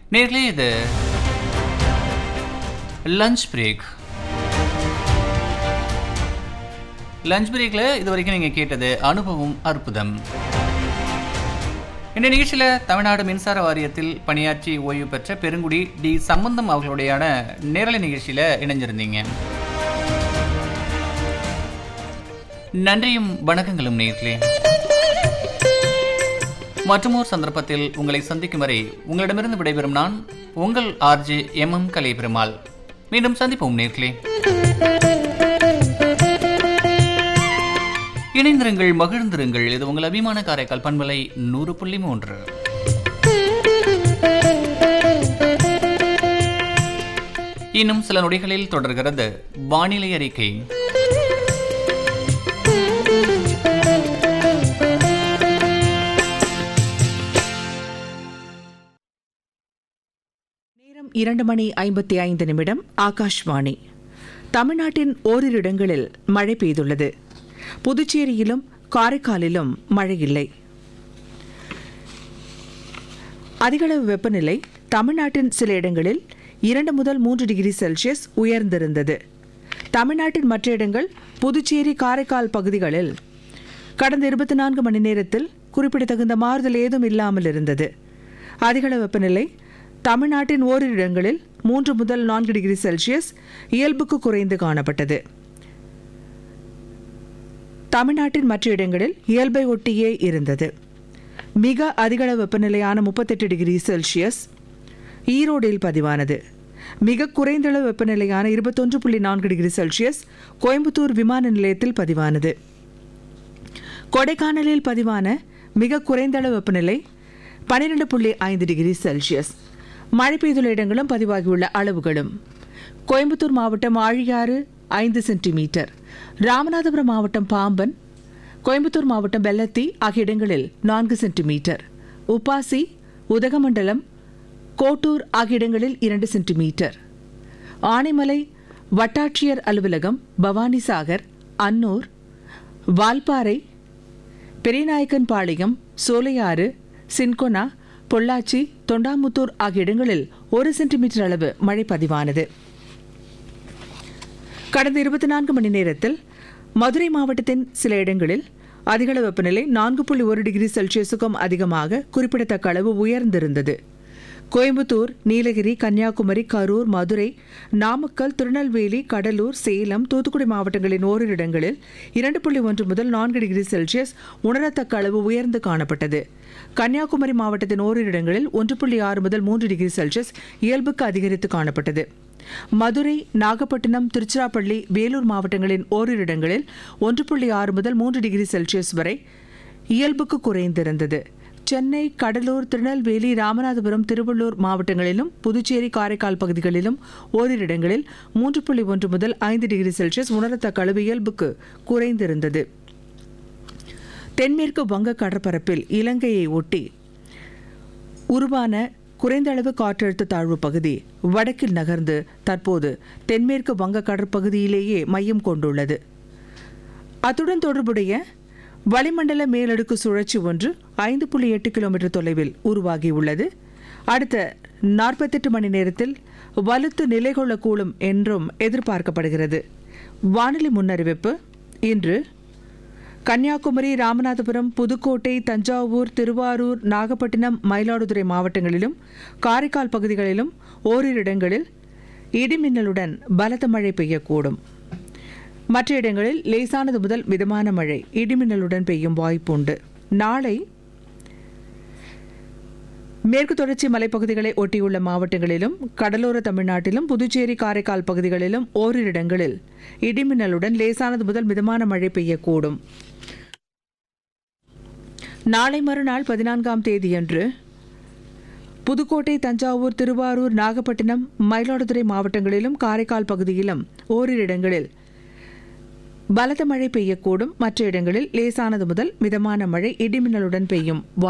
நேர்களே இது lunch break lunch பிரேக்கில் இது வரைக்கும் நீங்கள் கேட்டது அனுபவம் அற்புதம் இந்த நிகழ்ச்சியில் தமிழ்நாடு மின்சார வாரியத்தில் பணியாற்றி ஓய்வு பெற்ற பெருங்குடி டி சம்பந்தம் அவர்களுடையான நேரலை நிகழ்ச்சியில் இணைஞ்சிருந்தீங்க நன்றியும் வணக்கங்களும் நேர்களே மற்றொரு சந்தர்ப்பத்தில் உங்களை சந்திக்கும் வரை உங்களிடமிருந்து விடைபெறும் நான் உங்கள் RJ M M Kalai Perumal மீண்டும் சந்திப்போம் நேர்களே இணைந்திருங்கள் மகிழ்ந்திருங்கள் இது உங்கள் அபிமான காரைக்கால் பண்பலை நூறு புள்ளி மூன்று இன்னும் சில நொடிகளில் தொடர்கிறது வானிலை அறிக்கை நேரம் இரண்டு மணி ஐம்பத்தி ஐந்து நிமிடம் ஆகாஷ்வாணி தமிழ்நாட்டின் ஓரிரு இடங்களில் மழை பெய்துள்ளது புதுச்சேரியிலும் காரைக்காலிலும் மழை இல்லை அதிகளவு வெப்பநிலை தமிழ்நாட்டின் சில இடங்களில் இரண்டு முதல் மூன்று டிகிரி செல்சியஸ் உயர்ந்திருந்தது தமிழ்நாட்டின் மற்ற இடங்கள் புதுச்சேரி காரைக்கால் பகுதிகளில் கடந்த இருபத்தி நான்கு மணி நேரத்தில் குறிப்பிடத்தகுந்த மாறுதல் ஏதும் இல்லாமல் இருந்தது அதிகளவு வெப்பநிலை தமிழ்நாட்டின் ஓரிரு இடங்களில் மூன்று முதல் நான்கு டிகிரி செல்சியஸ் இயல்புக்கு குறைந்து காணப்பட்டது தமிழ்நாட்டின் மற்ற இடங்களில் இயல்பை ஒட்டியே இருந்தது மிக அதிகளவு வெப்பநிலையான முப்பத்தெட்டு டிகிரி செல்சியஸ் ஈரோடில் பதிவானது மிக குறைந்தளவு வெப்பநிலையான இருபத்தொன்று புள்ளி நான்கு டிகிரி செல்சியஸ் கோயம்புத்தூர் விமான நிலையத்தில் பதிவானது கொடைக்கானலில் பதிவான மிக குறைந்தளவு வெப்பநிலை பன்னிரெண்டு புள்ளி ஐந்து டிகிரி செல்சியஸ் மழை பெய்துள்ள இடங்களும் பதிவாகியுள்ள அளவுகளும் கோயம்புத்தூர் மாவட்டம் ஆழியாறு ஐந்து சென்டிமீட்டர் ராமநாதபுரம் மாவட்டம் பாம்பன் கோயம்புத்தூர் மாவட்டம் வெள்ளத்தி ஆகிய இடங்களில் நான்கு சென்டிமீட்டர் உப்பாசி உதகமண்டலம் கோட்டூர் ஆகிய இடங்களில் இரண்டு சென்டிமீட்டர் ஆனைமலை வட்டாட்சியர் அலுவலகம் பவானிசாகர் அன்னூர் வால்பாறை பெரியநாயக்கன்பாளையம் சோலையாறு சின்கொனா பொள்ளாச்சி தொண்டாமுத்தூர் ஆகிய இடங்களில் ஒரு சென்டிமீட்டர் அளவு மழை பதிவானது கடந்த இருபத்தி நான்கு மணி நேரத்தில் மதுரை மாவட்டத்தின் சில இடங்களில் அதிகளவு வெப்பநிலை நான்கு புள்ளி ஒரு டிகிரி செல்சியஸுக்கும் அதிகமாக குறிப்பிடத்தக்க அளவு உயர்ந்திருந்தது கோயம்புத்தூர் நீலகிரி கன்னியாகுமரி கரூர் மதுரை நாமக்கல் திருநெல்வேலி கடலூர் சேலம் தூத்துக்குடி மாவட்டங்களின் ஓரிரு இடங்களில் இரண்டு புள்ளி ஒன்று முதல் நான்கு டிகிரி செல்சியஸ் உணரத்தக்க அளவு உயர்ந்து காணப்பட்டது கன்னியாகுமரி மாவட்டத்தின் ஓரிரு இடங்களில் ஒன்று புள்ளி ஆறு முதல் மூன்று டிகிரி செல்சியஸ் இயல்புக்கு அதிகரித்து காணப்பட்டது மதுரை நாகப்பட்டினம் திருச்சிராப்பள்ளி வேலூர் மாவட்டங்களின் ஓரிரு இடங்களில் ஒன்று புள்ளி ஆறு முதல் மூன்று டிகிரி செல்சியஸ் வரை இயல்புக்கு குறைந்திருந்தது சென்னை கடலூர் திருநெல்வேலி ராமநாதபுரம் திருவள்ளூர் மாவட்டங்களிலும் புதுச்சேரி காரைக்கால் பகுதிகளிலும் ஓரிரு இடங்களில் மூன்று புள்ளி ஒன்று முதல் ஐந்து டிகிரி செல்சியஸ் உணரத்தக்க அளவு இயல்புக்கு குறைந்திருந்தது தென்மேற்கு வங்க கடற்பரப்பில் இலங்கையை ஒட்டி உருவான குறைந்த அளவு காற்றழுத்த தாழ்வு பகுதி வடக்கில் நகர்ந்து தற்போது தென்மேற்கு வங்க கடற்பகுதியிலேயே மையம் கொண்டுள்ளது அத்துடன் தொடர்புடைய வளிமண்டல மேலடுக்கு சுழற்சி ஒன்று ஐந்து புள்ளி எட்டு கிலோமீட்டர் தொலைவில் உருவாகியுள்ளது அடுத்த நாற்பத்தெட்டு மணி நேரத்தில் வலுத்து நிலை கொள்ளக்கூடும் என்றும் எதிர்பார்க்கப்படுகிறது வானிலை முன்னறிவிப்பு இன்று கன்னியாகுமரி ராமநாதபுரம் புதுக்கோட்டை தஞ்சாவூர் திருவாரூர் நாகப்பட்டினம் மயிலாடுதுறை மாவட்டங்களிலும் காரைக்கால் பகுதிகளிலும் ஓரிரு இடங்களில் இடிமின்னலுடன் பலத்த மழை பெய்யக்கூடும் மற்ற இடங்களில் லேசானது முதல் மிதமான மழை இடிமின்னலுடன் பெய்யும் வாய்ப்புண்டு நாளை மேற்கு தொடர்ச்சி மலைப்பகுதிகளை ஒட்டியுள்ள மாவட்டங்களிலும் கடலோர தமிழ்நாட்டிலும் புதுச்சேரி காரைக்கால் பகுதிகளிலும் ஓரிரு இடங்களில் இடிமின்னலுடன் லேசானது முதல் மிதமான மழை பெய்யக்கூடும் நாளை மறுநாள் பதினான்காம் தேதியன்று புதுக்கோட்டை தஞ்சாவூர் திருவாரூர் நாகப்பட்டினம் மயிலாடுதுறை மாவட்டங்களிலும் காரைக்கால் பகுதியிலும் ஓரிரு இடங்களில் பலத்த மழை பெய்யக்கூடும் மற்ற இடங்களில் லேசானது முதல் மிதமான மழை இடிமின்னலுடன் பெய்யும்